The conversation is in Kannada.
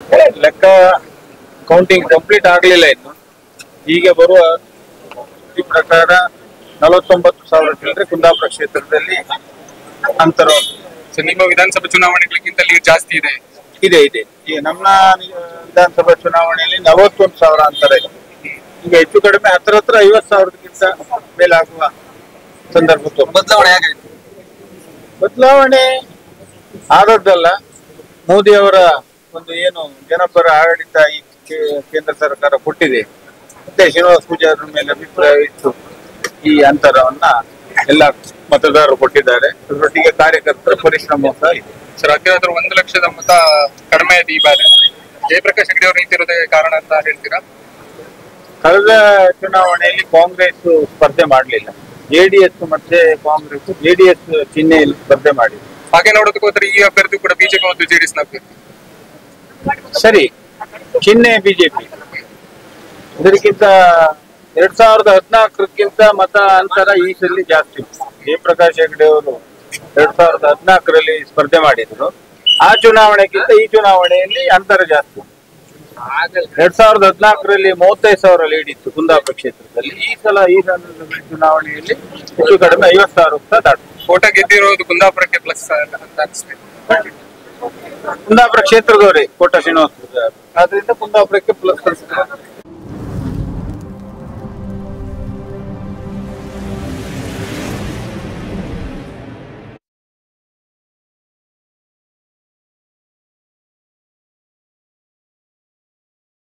ಲೆಕ್ಕ ಕೌಂಟಿಂಗ್ ಕಂಪ್ಲೀಟ್ ಆಗ್ಲಿಲ್ಲ ಇನ್ನು ಹೀಗೆ ಬರುವ ಈ ಪ್ರಕಾರ ನಲವತ್ತೊಂಬತ್ತು ಸಾವಿರ ಚಿಲ್ಲರೆ ಕುಂದಾಪುರ ಕ್ಷೇತ್ರದಲ್ಲಿ ಅಂತರ ಉಂಟು. ಸೊ ನಿಮ್ಮ ವಿಧಾನಸಭಾ ಚುನಾವಣೆಗಳಿಗಿಂತ ಲೀಡ್ ಜಾಸ್ತಿ ಇದೆ ಇದೆ ಇದೆ ಈ ನಮ್ಮ ವಿಧಾನಸಭಾ ಚುನಾವಣೆಯಲ್ಲಿ ನಲವತ್ತೊಂದು ಸಾವಿರ ಅಂತರ ಇದೆ ಈಗ ಹೆಚ್ಚು ಕಡಿಮೆ ಹತ್ರ ಹತ್ರ ಐವತ್ತು ಸಾವಿರಕ್ಕಿಂತ ಮೇಲಾಗುವ ಸಂದರ್ಭ ತೋರ್- ಬದಲಾವಣೆ ಹೇಗಾಯ್ತು ಬದಲಾವಣೆ ಆದದ್ದಲ್ಲ ಮೋದಿ ಅವರ ಒಂದು ಏನು ಜನಪರ ಆಡಳಿತ ಈ ಕೇ- ಕೇಂದ್ರ ಸರ್ಕಾರ ಕೊಟ್ಟಿದೆ ಮತ್ತೆ ಶ್ರೀನಿವಾಸ ಪೂಜಾರ ಮೇಲೆ ಅಭಿಪ್ರಾಯ ಇತ್ತು ಈ ಅಂತರವನ್ನ ಎಲ್ಲ ಮತದಾರರು ಕೊಟ್ಟಿದ್ದಾರೆ ಅದರೊಟ್ಟಿಗೆ ಕಾರ್ಯಕರ್ತರ ಪರಿಶ್ರಮ ಸಹ ಇದೆ ಸರ್ ಹತ್ತಿರ ಒಂದು ಲಕ್ಷದ ಮತ ಕಡಿಮೆ ಇದೆ ಈ ಬಾರಿ ಜಯಪ್ರಕಾಶ್ ಹೆಗಡೆ ಅವರು ನಿಂತಿರೋದೇ ಕಾರಣ ಅಂತ ಹೇಳ್ತೀರಾ ಕಳೆದ ಚುನಾವಣೆಯಲ್ಲಿ ಕಾಂಗ್ರೆಸ್ ಸ್ಪರ್ಧೆ ಮಾಡಲಿಲ್ಲ ಜೆಡಿಎಸ್ ಮತ್ತೆ ಕಾಂಗ್ರೆಸ್ ಜೆಡಿಎಸ್ ಚಿಹ್ನೆಯಲ್ಲಿ ಸ್ಪರ್ಧೆ ಮಾಡಿದೆ ಹಾಗೆ ನೋಡೋದಕ್ಕೆ ಹೋದ್ರೆ ಈ ಅಭ್ಯರ್ಥಿ ಕೂಡ ಬಿಜೆಪಿ ಮತ್ತು ಜೆಡಿಎಸ್ ನ ಅಭ್ಯರ್ಥಿ ಸರಿ ಚಿಹ್ನೆ ಬಿಜೆಪಿ ಇದಕ್ಕಿಂತ ಎರಡ್ ಸಾವಿರದ ಹದಿನಾಲ್ಕರಕ್ಕಿಂತ ಮತ ಅಂತರ ಈ ಸಲ ಜಾಸ್ತಿ ಜಯಪ್ರಕಾಶ್ ಹೆಗಡೆ ಅವರು ಎರಡ್ ಸಾವಿರದ ಹದಿನಾಲ್ಕರಲ್ಲಿ ಸ್ಪರ್ಧೆ ಮಾಡಿದ್ರು ಆ ಚುನಾವಣೆಗಿಂತ ಈ ಚುನಾವಣೆಯಲ್ಲಿ ಅಂತರ ಜಾಸ್ತಿ ಎರಡ್ ಸಾವಿರದ ಹದಿನಾಲ್ಕರಲ್ಲಿ ಮೂವತ್ತೈದು ಸಾವಿರ ಲೀಡ್ ಇತ್ತು ಕುಂದಾಪುರ ಕ್ಷೇತ್ರದಲ್ಲಿ ಈ ಸಲ ಈ ಸಂದರ್ಭದಲ್ಲಿ ಚುನಾವಣೆಯಲ್ಲಿ ಹೆಚ್ಚು ಕಡಿಮೆ ಐವತ್ತು ಸಾವಿರ ರೂಪಾಯಿ ದಾಟಿದೆ ಓಟ ಗೆದ್ದಿರೋದು ಕುಂದಾಪುರಕ್ಕೆ ಪ್ಲಸ್ ಅಂತ ಅನಿಸ್ತದೆ ಕುಂದಾಪುರ ಕ್ಷೇತ್ರದವರೇ ಕೋಟ ಶ್ರೀನಿವಾಸ ಪೂಜಾರಿ ಆದ್ರಿಂದ ಕುಂದಾಪುರಕ್ಕೆ ಪ್ಲಸ್